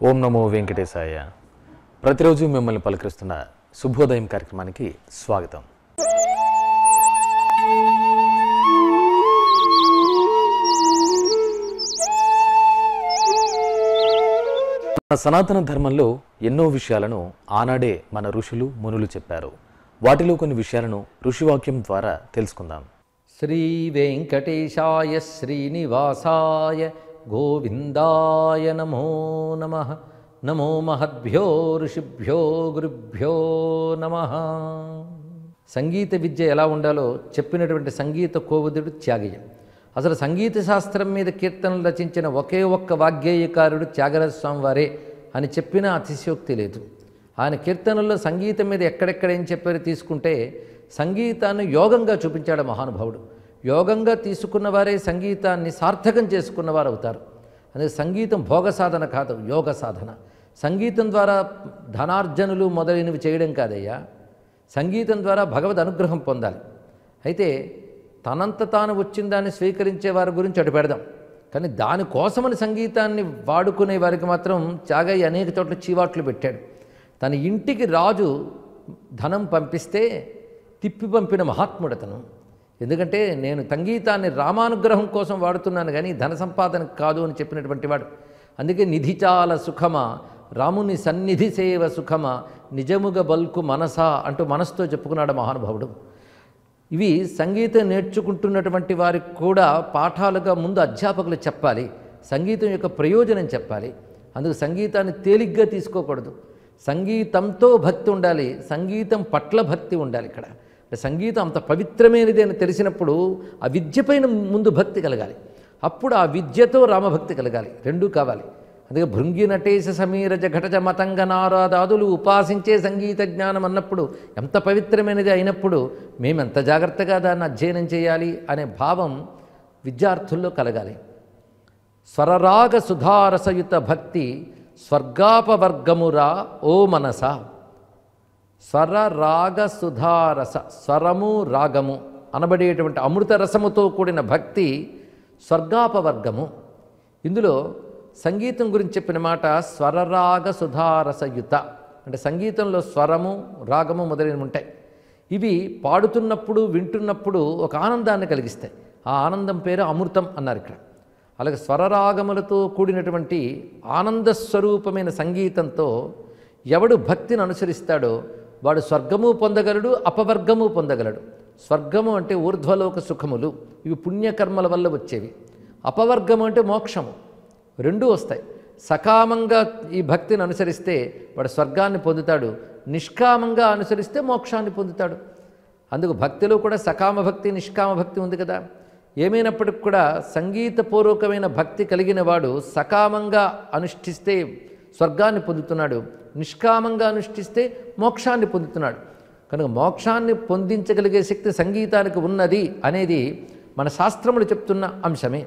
ఓం నమో వెంకటేశాయ ప్రతిరోజు మిమ్మల్ని పలకరిస్తున్న శుభోదయం కార్యక్రమానికి స్వాగతం మన సనాతన ధర్మంలో ఎన్నో విషయాలను ఆనాడే మన ఋషులు మునులు చెప్పారు వాటిలో కొన్ని విషయాలను ఋషివాక్యం ద్వారా తెలుసుకుందాం శ్రీ వెంకటేశాయ శ్రీనివాసాయ గోవిందాయ నమో నమ నమో మహద్భ్యో ఋషిభ్యో గురుభ్యో నమ సంగీత విద్య ఎలా ఉండాలో చెప్పినటువంటి సంగీత కోవిదుడు త్యాగయ్య అసలు సంగీత శాస్త్రం మీద కీర్తనలు రచించిన ఒకే ఒక్క వాగ్గేయకారుడు త్యాగరాజ స్వామి వారే అని చెప్పినా అతిశయోక్తి లేదు ఆయన కీర్తనల్లో సంగీతం మీద ఎక్కడెక్కడ ఏం చెప్పారో తీసుకుంటే సంగీతాన్ని యోగంగా చూపించాడు మహానుభావుడు యోగంగా తీసుకున్న వారే సంగీతాన్ని సార్థకం చేసుకున్నవారు అవుతారు అందుకే సంగీతం భోగ సాధన కాదు యోగ సాధన సంగీతం ద్వారా ధనార్జనులు మొదలైనవి చేయడం కాదయ్యా సంగీతం ద్వారా భగవద్ అనుగ్రహం పొందాలి అయితే తనంత తాను వచ్చిన దాన్ని స్వీకరించే వారి గురించి అటు పెడదాం కానీ దానికోసమని సంగీతాన్ని వాడుకునే వారికి మాత్రం త్యాగయ్య అనేక చోట్ల చీవాట్లు పెట్టాడు తన ఇంటికి రాజు ధనం పంపిస్తే తిప్పి పంపిన మహాత్ముడతను ఎందుకంటే నేను సంగీతాన్ని రామానుగ్రహం కోసం వాడుతున్నాను కానీ ధన సంపాదన కాదు అని చెప్పినటువంటి వాడు అందుకే నిధి చాలా సుఖమా రాముని సన్నిధి సేవ సుఖమా నిజముగ బల్కు మనసా అంటూ మనసుతో చెప్పుకున్నాడు మహానుభావుడు ఇవి సంగీతం నేర్చుకుంటున్నటువంటి వారికి కూడా పాఠాలుగా ముందు అధ్యాపకులు చెప్పాలి సంగీతం యొక్క ప్రయోజనం చెప్పాలి అందుకు సంగీతాన్ని తేలిగ్గా తీసుకోకూడదు సంగీతంతో భక్తి ఉండాలి సంగీతం పట్ల భక్తి ఉండాలి ఇక్కడ అంటే సంగీతం అంత పవిత్రమైనది అని తెలిసినప్పుడు ఆ విద్య పైన ముందు భక్తి కలగాలి అప్పుడు ఆ విద్యతో రామభక్తి కలగాలి రెండూ కావాలి అందుకే భృంగి నటేశ సమీరజ ఘటజ మతంగ నారాదాదులు ఉపాసించే సంగీత జ్ఞానం అన్నప్పుడు ఎంత పవిత్రమైనది అయినప్పుడు మేము ఎంత జాగ్రత్తగా దాన్ని అధ్యయనం చేయాలి అనే భావం విద్యార్థుల్లో కలగాలి స్వరరాగ సుధారసయుత భక్తి స్వర్గాపవర్గమురా ఓ మనస స్వర రాగ సుధారస స్వరము రాగము అనబడేటువంటి అమృత రసముతో కూడిన భక్తి స్వర్గాపవర్గము ఇందులో సంగీతం గురించి చెప్పిన మాట స్వరరాగ సుధారసయుత అంటే సంగీతంలో స్వరము రాగము మొదలైనవి ఉంటాయి ఇవి పాడుతున్నప్పుడు వింటున్నప్పుడు ఒక ఆనందాన్ని కలిగిస్తాయి ఆ ఆనందం పేరు అమృతం అన్నారు ఇక్కడ అలాగే స్వరరాగములతో కూడినటువంటి ఆనంద స్వరూపమైన సంగీతంతో ఎవడు భక్తిని అనుసరిస్తాడో వాడు స్వర్గము పొందగలడు అపవర్గము పొందగలడు స్వర్గము అంటే ఊర్ధ్వలోక సుఖములు ఇవి పుణ్యకర్మల వల్ల వచ్చేవి అపవర్గము అంటే మోక్షము రెండూ వస్తాయి సకామంగా ఈ భక్తిని అనుసరిస్తే వాడు స్వర్గాన్ని పొందుతాడు నిష్కామంగా అనుసరిస్తే మోక్షాన్ని పొందుతాడు అందుకు భక్తిలో కూడా సకామ భక్తి నిష్కామ భక్తి ఉంది కదా ఏమైనప్పటికి కూడా సంగీతపూర్వకమైన భక్తి కలిగిన వాడు సకామంగా అనుష్ఠిస్తే స్వర్గాన్ని పొందుతున్నాడు నిష్కామంగా అనుష్ఠిస్తే మోక్షాన్ని పొందుతున్నాడు కనుక మోక్షాన్ని పొందించగలిగే శక్తి సంగీతానికి ఉన్నది అనేది మన శాస్త్రములు చెప్తున్న అంశమే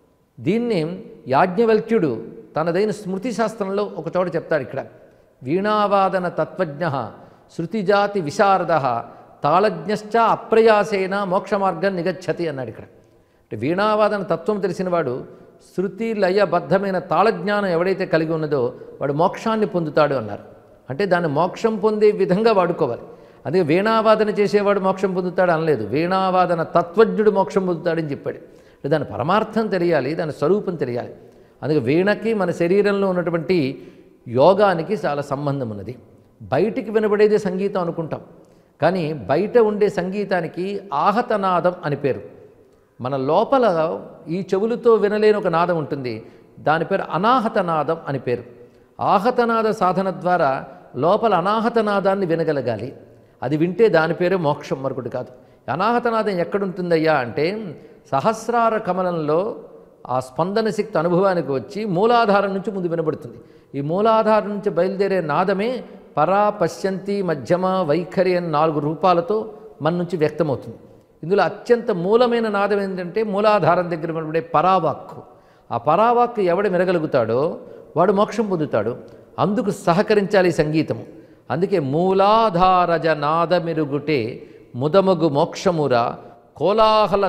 దీన్ని యాజ్ఞవల్క్యుడు తనదైన స్మృతి శాస్త్రంలో ఒక చోట చెప్తాడు ఇక్కడ వీణావాదన తత్వజ్ఞ శృతిజాతి విశారద తాళజ్ఞశ్చ అప్రయాసేన మోక్ష మార్గం నిగచ్చతి అన్నాడు ఇక్కడ అంటే వీణావాదన తత్వం తెలిసినవాడు శృతి లయబద్ధమైన తాళజ్ఞానం ఎవడైతే కలిగి ఉన్నదో వాడు మోక్షాన్ని పొందుతాడు అన్నారు అంటే దాన్ని మోక్షం పొందే విధంగా వాడుకోవాలి అందుకే వీణావాదన చేసేవాడు మోక్షం పొందుతాడు అనలేదు వీణావాదన తత్వజ్ఞుడు మోక్షం పొందుతాడని చెప్పాడు అంటే దాని పరమార్థం తెలియాలి దాని స్వరూపం తెలియాలి అందుకే వీణకి మన శరీరంలో ఉన్నటువంటి యోగానికి చాలా సంబంధం ఉన్నది బయటికి వినబడేదే సంగీతం అనుకుంటాం కానీ బయట ఉండే సంగీతానికి ఆహతనాదం అని పేరు మన లోపల ఈ చెవులతో వినలేని ఒక నాదం ఉంటుంది దాని పేరు అనాహతనాదం అని పేరు ఆహతనాద సాధన ద్వారా లోపల అనాహతనాదాన్ని వినగలగాలి అది వింటే దాని పేరే మోక్షం మరొకటి కాదు అనాహతనాదం ఎక్కడుంటుందయ్యా అంటే సహస్రార కమలంలో ఆ స్పందన శక్తి అనుభవానికి వచ్చి మూలాధారం నుంచి ముందు వినబడుతుంది ఈ మూలాధారం నుంచి బయలుదేరే నాదమే పరా పశ్యంతి మధ్యమ వైఖరి అని నాలుగు రూపాలతో మన నుంచి వ్యక్తమవుతుంది ఇందులో అత్యంత మూలమైన నాదం ఏంటంటే మూలాధారం దగ్గర వినబడే పరావాక్కు ఆ పరావాక్కు ఎవడు వినగలుగుతాడో వాడు మోక్షం పొందుతాడు అందుకు సహకరించాలి ఈ సంగీతము అందుకే మూలాధారజ నాదమిరుగుటే ముదమగు మోక్షమురా కోలాహల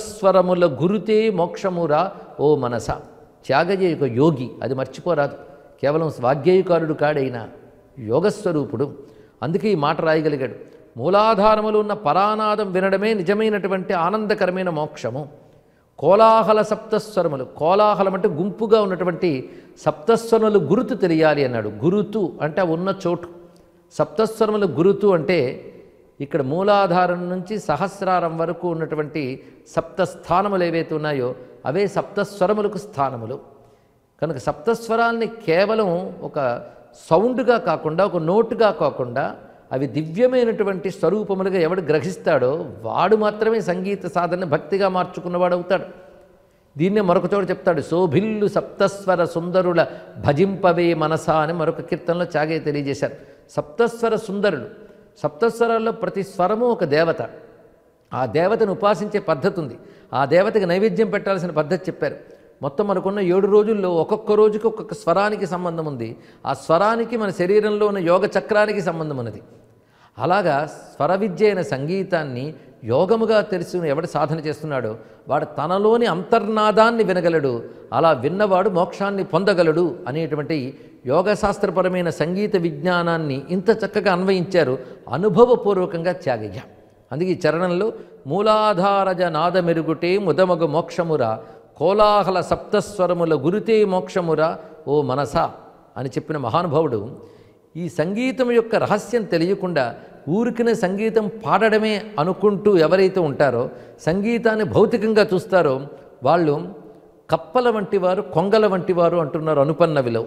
సప్తస్వరముల గురుతే మోక్షమురా ఓ మనస త్యాగజయ ఒక యోగి అది మర్చిపోరాదు కేవలం వాగ్గేయకారుడు కాడైన యోగస్వరూపుడు అందుకే ఈ మాట రాయగలిగాడు మూలాధారములు ఉన్న పరానాదం వినడమే నిజమైనటువంటి ఆనందకరమైన మోక్షము కోలాహల సప్తస్వరములు కోలాహలం అంటే గుంపుగా ఉన్నటువంటి సప్తస్వరములు గురుతు తెలియాలి అన్నాడు గురుతు అంటే ఆ ఉన్న చోటు సప్తస్వరముల గురుతు అంటే ఇక్కడ మూలాధారం నుంచి సహస్రారం వరకు ఉన్నటువంటి సప్త స్థానములు ఏవైతే ఉన్నాయో అవే సప్తస్వరములకు స్థానములు కనుక సప్తస్వరాల్ని కేవలం ఒక సౌండ్గా కాకుండా ఒక నోటుగా కాకుండా అవి దివ్యమైనటువంటి స్వరూపములుగా ఎవడు గ్రహిస్తాడో వాడు మాత్రమే సంగీత సాధన భక్తిగా మార్చుకున్నవాడు అవుతాడు దీన్నే మరొక చోట చెప్తాడు శోభిల్లు సప్తస్వర సుందరుల భజింపవే మనసా అని మరొక కీర్తనలో చాగే తెలియజేశారు సప్తస్వర సుందరులు సప్తస్వరాల్లో ప్రతి స్వరము ఒక దేవత ఆ దేవతను ఉపాసించే పద్ధతి ఉంది ఆ దేవతకి నైవేద్యం పెట్టాల్సిన పద్ధతి చెప్పారు మొత్తం మనకున్న ఏడు రోజుల్లో ఒక్కొక్క రోజుకి ఒక్కొక్క స్వరానికి సంబంధం ఉంది ఆ స్వరానికి మన శరీరంలో ఉన్న యోగ చక్రానికి సంబంధం ఉన్నది అలాగా స్వర విద్య అయిన సంగీతాన్ని యోగముగా తెలుసుకుని ఎవడు సాధన చేస్తున్నాడో వాడు తనలోని అంతర్నాదాన్ని వినగలడు అలా విన్నవాడు మోక్షాన్ని పొందగలడు అనేటువంటి యోగశాస్త్రపరమైన సంగీత విజ్ఞానాన్ని ఇంత చక్కగా అన్వయించారు అనుభవపూర్వకంగా త్యాగయ్య అందుకే ఈ చరణంలో మూలాధారజ నాదమెరుగుటే ముదమగు మోక్షమురా కోలాహల సప్తస్వరముల గురుతే మోక్షమురా ఓ మనసా అని చెప్పిన మహానుభావుడు ఈ సంగీతం యొక్క రహస్యం తెలియకుండా ఊరికిన సంగీతం పాడడమే అనుకుంటూ ఎవరైతే ఉంటారో సంగీతాన్ని భౌతికంగా చూస్తారో వాళ్ళు కప్పల వంటి వారు కొంగల వంటి వారు అంటున్నారు అనుపన్నవిలో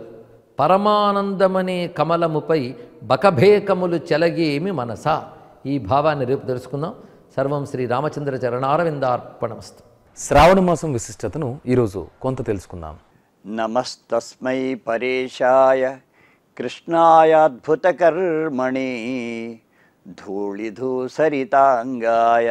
పరమానందమనే కమలముపై బకభేకములు చెలగేమి మనసా ఈ భావాన్ని రేపు తెలుసుకుందాం సర్వం శ్రీ రామచంద్ర చరణారవిందార్పణమస్తు శ్రావణ మాసం విశిష్టతను ఈరోజు కొంత తెలుసుకుందాం నమస్తస్మై పరేశాయ కృష్ణాయాద్భుతకర్మణి ధూళిధూసరితాంగాయ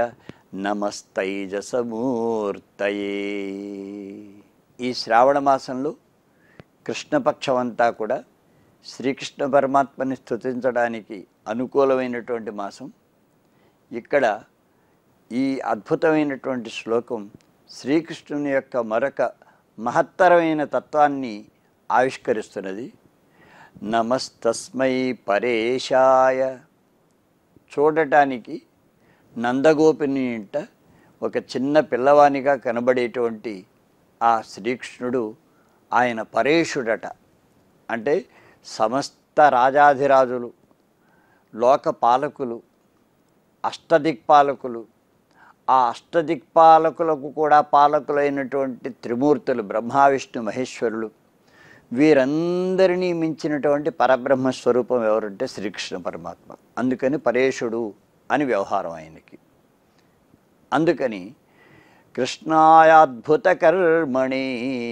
నమస్తైజసమూర్తయే ఈ శ్రావణ మాసంలో కృష్ణపక్షం అంతా కూడా శ్రీకృష్ణ పరమాత్మని స్తుతించడానికి అనుకూలమైనటువంటి మాసం ఇక్కడ ఈ అద్భుతమైనటువంటి శ్లోకం శ్రీకృష్ణుని యొక్క మరొక మహత్తరమైన తత్వాన్ని ఆవిష్కరిస్తున్నది నమస్తస్మై పరేశాయ చూడటానికి నందగోపిని ఇంట ఒక చిన్న పిల్లవానిగా కనబడేటువంటి ఆ శ్రీకృష్ణుడు ఆయన పరేశుడట అంటే సమస్త రాజాధిరాజులు లోక పాలకులు అష్టదిక్పాలకులు ఆ అష్టదిక్పాలకులకు కూడా పాలకులైనటువంటి త్రిమూర్తులు బ్రహ్మ విష్ణు మహేశ్వరులు వీరందరినీ మించినటువంటి పరబ్రహ్మ స్వరూపం ఎవరంటే శ్రీకృష్ణ పరమాత్మ అందుకని పరేశుడు అని వ్యవహారం ఆయనకి అందుకని కృష్ణాయాద్భుత కర్మణి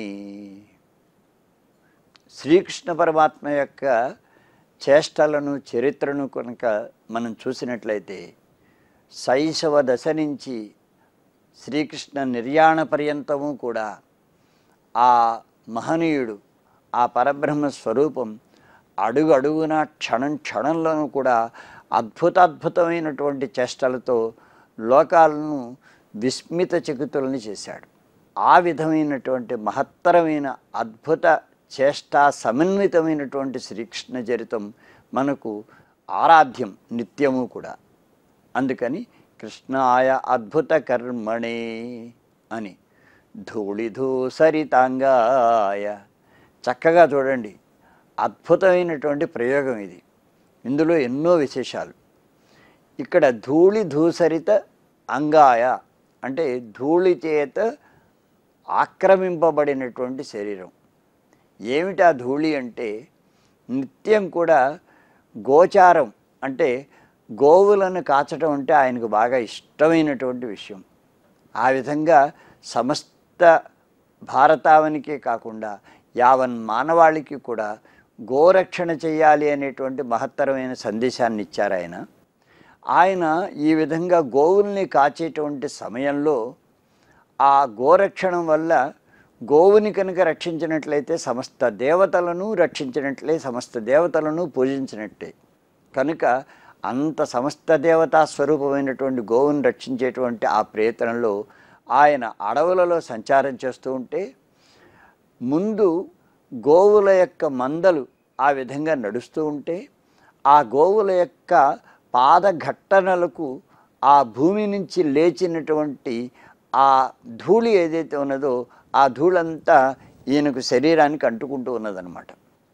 శ్రీకృష్ణ పరమాత్మ యొక్క చేష్టలను చరిత్రను కనుక మనం చూసినట్లయితే శైశవ దశ నుంచి శ్రీకృష్ణ నిర్యాణ పర్యంతము కూడా ఆ మహనీయుడు ఆ పరబ్రహ్మ స్వరూపం అడుగు అడుగున క్షణం క్షణంలోనూ కూడా అద్భుతాద్భుతమైనటువంటి చేష్టలతో లోకాలను విస్మిత చకితులని చేశాడు ఆ విధమైనటువంటి మహత్తరమైన అద్భుత చేష్టా సమన్వితమైనటువంటి శ్రీకృష్ణ చరితం మనకు ఆరాధ్యం నిత్యము కూడా అందుకని కృష్ణాయ అద్భుత కర్మణే అని ధూళిధూసరితాంగాయ చక్కగా చూడండి అద్భుతమైనటువంటి ప్రయోగం ఇది ఇందులో ఎన్నో విశేషాలు ఇక్కడ ధూళి ధూసరిత అంగాయ అంటే ధూళి చేత ఆక్రమింపబడినటువంటి శరీరం ఏమిటి ఆ ధూళి అంటే నిత్యం కూడా గోచారం అంటే గోవులను కాచడం అంటే ఆయనకు బాగా ఇష్టమైనటువంటి విషయం ఆ విధంగా సమస్త భారతావనికే కాకుండా యావన్ మానవాళికి కూడా గోరక్షణ చేయాలి అనేటువంటి మహత్తరమైన సందేశాన్ని ఇచ్చారు ఆయన ఆయన ఈ విధంగా గోవుల్ని కాచేటువంటి సమయంలో ఆ గోరక్షణం వల్ల గోవుని కనుక రక్షించినట్లయితే సమస్త దేవతలను రక్షించినట్లే సమస్త దేవతలను పూజించినట్టే కనుక అంత సమస్త దేవతా స్వరూపమైనటువంటి గోవును రక్షించేటువంటి ఆ ప్రయత్నంలో ఆయన అడవులలో సంచారం చేస్తూ ఉంటే ముందు గోవుల యొక్క మందలు ఆ విధంగా నడుస్తూ ఉంటే ఆ గోవుల యొక్క పాదఘట్టనలకు ఆ భూమి నుంచి లేచినటువంటి ఆ ధూళి ఏదైతే ఉన్నదో ఆ ధూళంతా ఈయనకు శరీరానికి అంటుకుంటూ ఉన్నదన్నమాట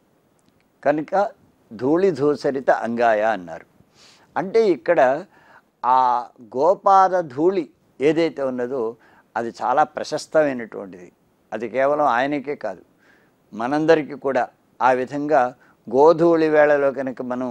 కనుక ధూళి ధూసరిత అంగాయ అన్నారు అంటే ఇక్కడ ఆ గోపాద ధూళి ఏదైతే ఉన్నదో అది చాలా ప్రశస్తమైనటువంటిది అది కేవలం ఆయనకే కాదు మనందరికీ కూడా ఆ విధంగా గోధూళి వేళలో కనుక మనం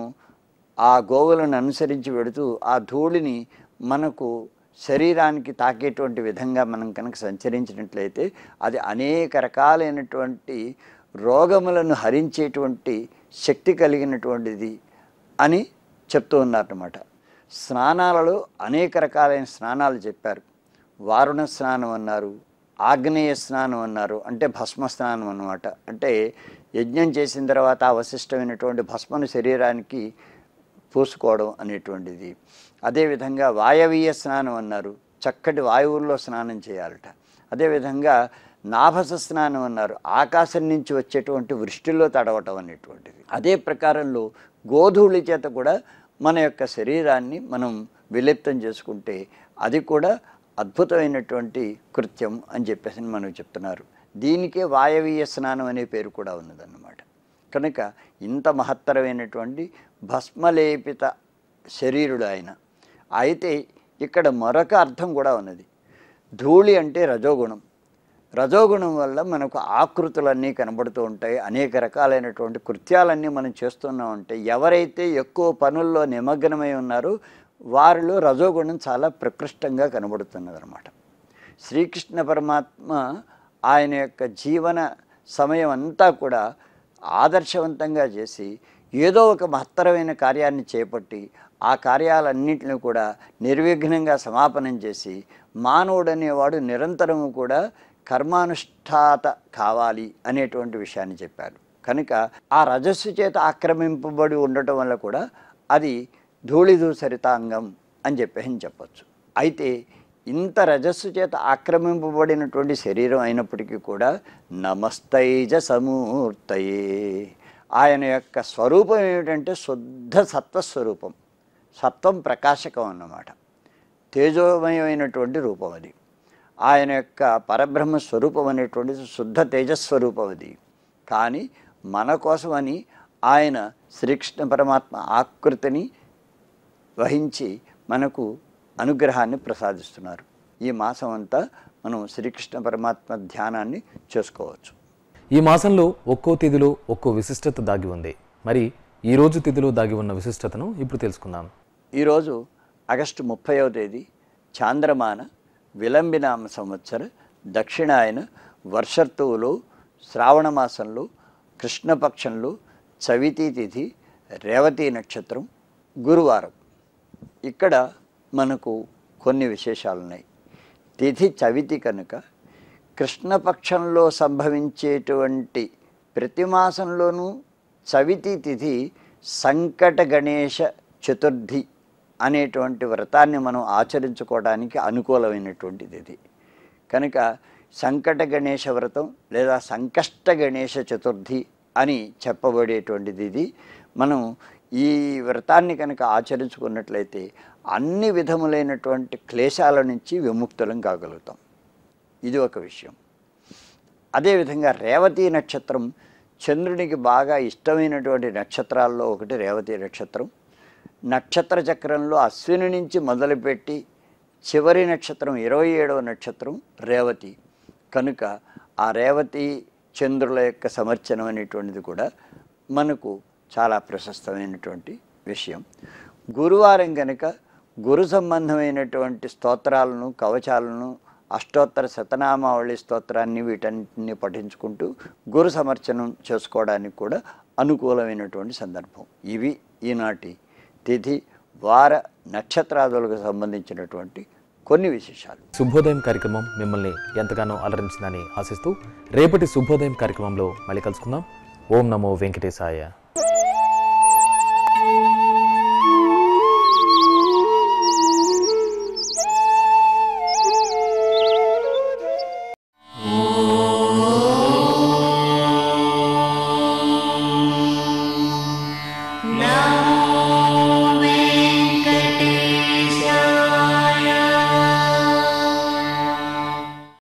ఆ గోవులను అనుసరించి వెడుతూ ఆ ధూళిని మనకు శరీరానికి తాకేటువంటి విధంగా మనం కనుక సంచరించినట్లయితే అది అనేక రకాలైనటువంటి రోగములను హరించేటువంటి శక్తి కలిగినటువంటిది అని చెప్తూ ఉన్నారన్నమాట స్నానాలలో అనేక రకాలైన స్నానాలు చెప్పారు వారుణ స్నానం అన్నారు ఆగ్నేయ స్నానం అన్నారు అంటే భస్మ స్నానం అన్నమాట అంటే యజ్ఞం చేసిన తర్వాత అవశిష్టమైనటువంటి భస్మను శరీరానికి పూసుకోవడం అనేటువంటిది అదేవిధంగా వాయవీయ స్నానం అన్నారు చక్కటి వాయువుల్లో స్నానం చేయాలట అదేవిధంగా నాభస స్నానం అన్నారు ఆకాశం నుంచి వచ్చేటువంటి వృష్టిలో తడవటం అనేటువంటిది అదే ప్రకారంలో గోధూళి చేత కూడా మన యొక్క శరీరాన్ని మనం విలిప్తం చేసుకుంటే అది కూడా అద్భుతమైనటువంటి కృత్యం అని చెప్పేసి మనకు చెప్తున్నారు దీనికే వాయవీయ స్నానం అనే పేరు కూడా ఉన్నదన్నమాట కనుక ఇంత మహత్తరమైనటువంటి భస్మలేపిత శరీరుడు ఆయన అయితే ఇక్కడ మరొక అర్థం కూడా ఉన్నది ధూళి అంటే రజోగుణం రజోగుణం వల్ల మనకు ఆకృతులన్నీ కనబడుతూ ఉంటాయి అనేక రకాలైనటువంటి కృత్యాలన్నీ మనం చేస్తున్నామంటే ఎవరైతే ఎక్కువ పనుల్లో నిమగ్నమై ఉన్నారో వారిలో రజోగుణం చాలా ప్రకృష్టంగా కనబడుతున్నది అనమాట శ్రీకృష్ణ పరమాత్మ ఆయన యొక్క జీవన సమయం అంతా కూడా ఆదర్శవంతంగా చేసి ఏదో ఒక మహత్తరమైన కార్యాన్ని చేపట్టి ఆ కార్యాలన్నింటినీ కూడా నిర్విఘ్నంగా సమాపనం చేసి మానవుడు అనేవాడు నిరంతరము కూడా కర్మానుష్ఠాత కావాలి అనేటువంటి విషయాన్ని చెప్పారు కనుక ఆ రజస్సు చేత ఆక్రమింపబడి ఉండటం వల్ల కూడా అది ధూళిధూసరితాంగం అని చెప్పేసి చెప్పచ్చు అయితే ఇంత రజస్సు చేత ఆక్రమింపబడినటువంటి శరీరం అయినప్పటికీ కూడా నమస్తైజ సమూర్తయే ఆయన యొక్క స్వరూపం ఏమిటంటే శుద్ధ సత్వస్వరూపం సత్వం ప్రకాశకం అన్నమాట తేజోమయమైనటువంటి రూపం అది ఆయన యొక్క పరబ్రహ్మ స్వరూపం అనేటువంటిది శుద్ధ తేజస్వరూపం అది కానీ మన కోసమని ఆయన శ్రీకృష్ణ పరమాత్మ ఆకృతిని వహించి మనకు అనుగ్రహాన్ని ప్రసాదిస్తున్నారు ఈ మాసం అంతా మనం శ్రీకృష్ణ పరమాత్మ ధ్యానాన్ని చేసుకోవచ్చు ఈ మాసంలో ఒక్కో తిథిలో ఒక్కో విశిష్టత దాగి ఉంది మరి ఈ రోజు తిథిలో దాగి ఉన్న విశిష్టతను ఇప్పుడు తెలుసుకుందాం ఈరోజు ఆగస్టు ముప్పైవ తేదీ చాంద్రమాన విలంబినామ సంవత్సర దక్షిణాయన వర్షర్తువులో శ్రావణ మాసంలో కృష్ణపక్షంలో చవితి తిథి రేవతి నక్షత్రం గురువారం ఇక్కడ మనకు కొన్ని విశేషాలు ఉన్నాయి తిథి చవితి కనుక కృష్ణపక్షంలో సంభవించేటువంటి ప్రతి మాసంలోనూ చవితి తిథి సంకట గణేష చతుర్థి అనేటువంటి వ్రతాన్ని మనం ఆచరించుకోవడానికి అనుకూలమైనటువంటిది ఇది కనుక సంకట గణేష వ్రతం లేదా సంకష్ట గణేష చతుర్థి అని చెప్పబడేటువంటిది ఇది మనం ఈ వ్రతాన్ని కనుక ఆచరించుకున్నట్లయితే అన్ని విధములైనటువంటి క్లేశాల నుంచి విముక్తులం కాగలుగుతాం ఇది ఒక విషయం అదేవిధంగా రేవతి నక్షత్రం చంద్రునికి బాగా ఇష్టమైనటువంటి నక్షత్రాల్లో ఒకటి రేవతి నక్షత్రం నక్షత్ర చక్రంలో అశ్విని నుంచి మొదలుపెట్టి చివరి నక్షత్రం ఇరవై ఏడవ నక్షత్రం రేవతి కనుక ఆ రేవతి చంద్రుల యొక్క సమర్చనం అనేటువంటిది కూడా మనకు చాలా ప్రశస్తమైనటువంటి విషయం గురువారం కనుక గురు సంబంధమైనటువంటి స్తోత్రాలను కవచాలను అష్టోత్తర శతనామావళి స్తోత్రాన్ని వీటన్నిటిని పఠించుకుంటూ గురు సమర్చనం చేసుకోవడానికి కూడా అనుకూలమైనటువంటి సందర్భం ఇవి ఈనాటి తిథి వార నక్షత్రాదులకు సంబంధించినటువంటి కొన్ని విశేషాలు శుభోదయం కార్యక్రమం మిమ్మల్ని ఎంతగానో అలరించిందని ఆశిస్తూ రేపటి శుభోదయం కార్యక్రమంలో మళ్ళీ కలుసుకుందాం ఓం నమో వెంకటేశాయ